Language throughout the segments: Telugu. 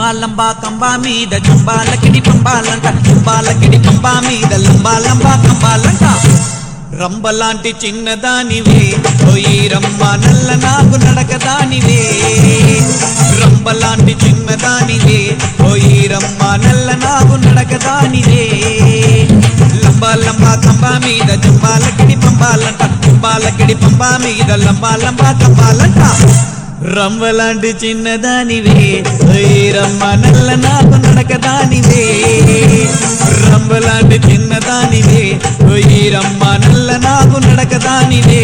లంబా కంబా మీద జంబాలకిడి పంబాలంట జంబాలకిడి పంబా మీద లంబా లంబా కంబాలంట రంబలాంటి చిన్నదానివే ఓయి రమ్మ నల్ల నాకు నడకదానివే రంబలాంటి చిన్నదానివే ఓయి రమ్మ నల్ల నాకు నడకదానివే లంబా లంబా కంబా మీద జంబాలకిడి పంబాలంట జంబాలకిడి పంబా మీద లంబా లంబా కంబాలంట రంబలాంటి చిన్నదానివే ఓయ్ రమ్మ నల్ల నాకు నడకదానివే రంబలాంటి చిన్నదానివే ఓయ్ రమ్మ నల్ల నాకు నడకదానివే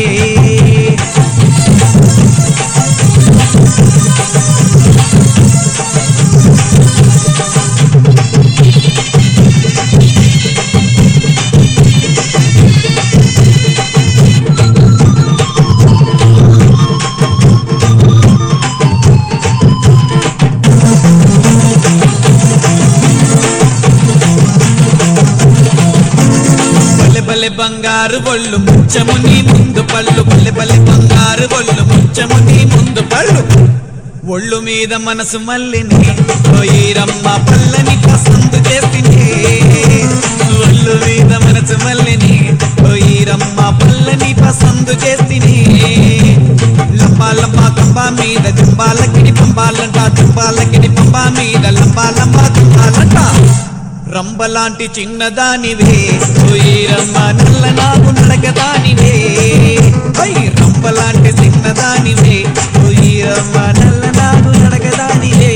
బలె బలె బంగారు బొళ్ళు ముచ్చము నీ ముందు పళ్ళు బలె బలె బంగారు బొళ్ళు ముచ్చము నీ ముందు పళ్ళు ఒళ్ళు మీద మనసు మల్లిని రమ్మ పల్లని పసందు చేసింది ఒళ్ళు మీద మనసు మల్లిని రమ్మ పల్లని పసందు చేసింది లంబా లంబా కంబా మీద జంబాలకిడి పంబాలంట జంబాలకిడి పంబా మీద లంబా లంబా కంబాలంట రంబలాంటి చిన్నదానివే ఓయ్ రమ్మ నల్ల నాకు నడకదానివే ఓయ్ రంబలాంటి చిన్నదానివే ఓయ్ రమ్మ నల్ల నాకు నడకదానివే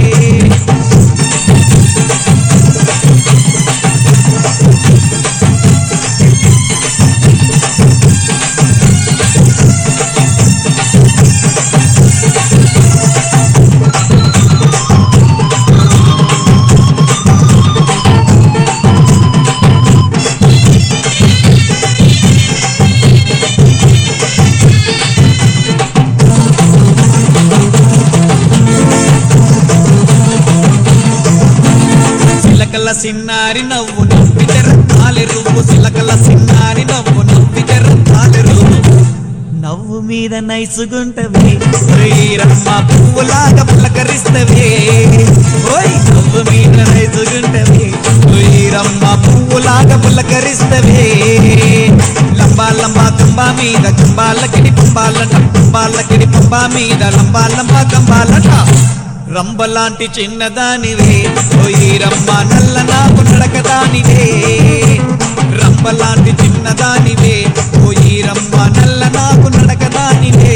సిలకల సిన్నారి నవ్వు నవ్వితే రత్నాలి రువ్వు సిలకల సిన్నారి నవ్వు నవ్వితే రత్నాలి రువ్వు నవ్వు మీద నైసుగుంటవే రమ్మ పువ్వులాగా పులకరిస్తవే ఓయ్ నవ్వు మీద నైసుగుంటవే రమ్మ పువ్వులాగా పులకరిస్తవే లంబా లంబా కంబా మీద కంబాలకిడి పంబాలంట కంబాలకిడి పంబా మీద లంబా లంబా కంబాలంట రంబలాంటి చిన్నదానివే ఓయి రమ్మ నల్ల నాకు నడకదానివే రంబలాంటి చిన్నదానివే ఓయి రమ్మ నల్ల నాకు నడకదానివే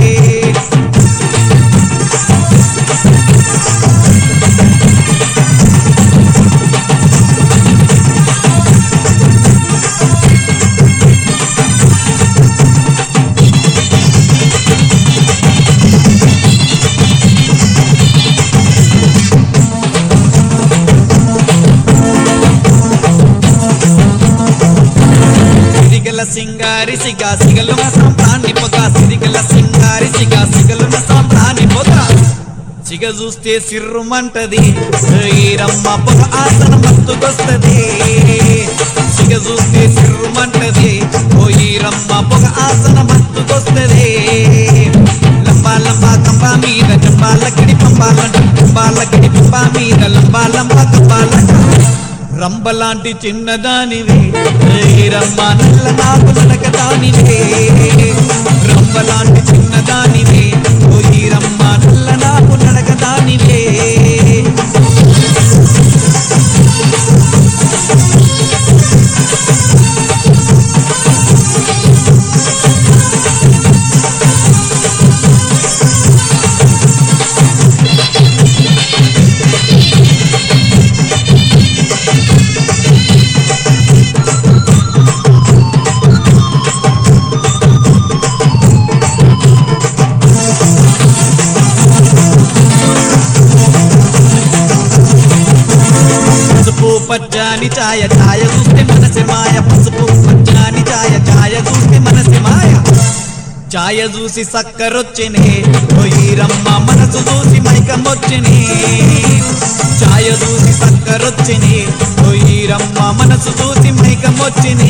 సిరిగల సింగారి సిగా సిగలున సాంబ్రాణి పొగ సిరిగల సింగారి సిగా సిగలున సాంబ్రాణి పొగ సిగ చూస్తే సిర్రుమంటది రమ్మ పొగ ఆసన మత్తుకొస్తది సిగ చూస్తే సిర్రుమంటది ఓయి రమ్మ పొగ ఆసన మత్తుకొస్తది లంబా లంబా కంబా మీద జంబాలకిడి పంబాలంట జంబాలకిడి పంబా మీద లంబా లంబా కంబాలంట రంబలాంటి చిన్నదానివే ఏయ్ రమ్మ నల్ల నాకు నడకదానివే రంబలాంటి చిన్నదానివే ఓయి రమ్మ నల్ల నాకు నడకదానివే పసుపు పచ్చాని ఛాయ ఛాయ చూస్తే మనసి మాయ పసుపు పచ్చాని ఛాయ ఛాయ చూస్తే మనసి మాయ ఛాయ చూసి సక్కరొచ్చినే ఓయి రమ్మ మనసు చూసి మైకమొచ్చినే ఛాయ చూసి సక్కరొచ్చినే ఓయి రమ్మ మనసు చూసి మైకమొచ్చినే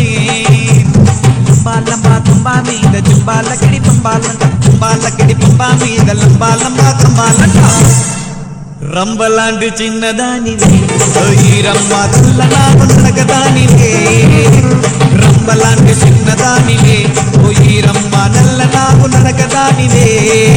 లంబా తుంబా మీద జుంబాలకిడి పంబాలంట తుంబాలకిడి పంబా మీద లంబా లంబా కంబాలంట రంబలాంటి చిన్నదానివే ఈరమ్మ తెల్ల నాకు నడకదానివే రంబలాంటి చిన్నదానివే ఓ ఈరమ్మ నల్ల నాకు నడకదానివే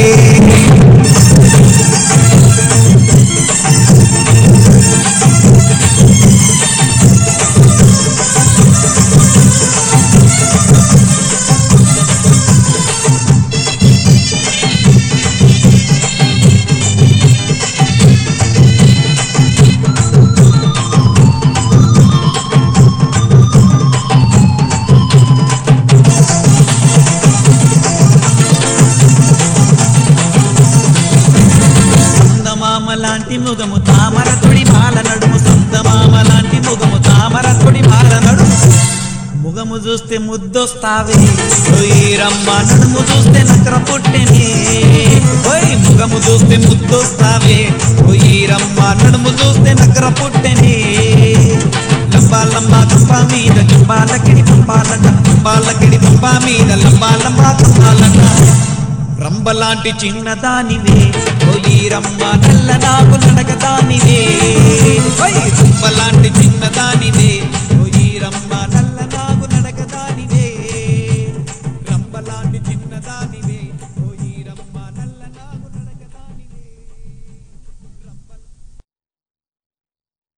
సందమామ లాంటి ముగము తామర తొడి మాల నడుము సందమామ లాంటి ముగము తామర తొడి మాల నడుము ముగము చూస్తే ముద్దొస్తావే రమ్మ నడుము చూస్తే నకర పుట్టెనే ఓయ్ ముగము చూస్తే ముద్దొస్తావే రమ్మ నడుము చూస్తే నకర పుట్టెనే లంబా లంబా కంపా మీద కంపాలకిడి పంపాలట కంపాలకిడి పంపా మీద లంబా లంబా కంపాలట రంబలాంటి చిన్నదానివే ఓయి రమ్మ నల్ల నాకు నడకదానివే ఓయ్ రంబలాంటి చిన్నదానివే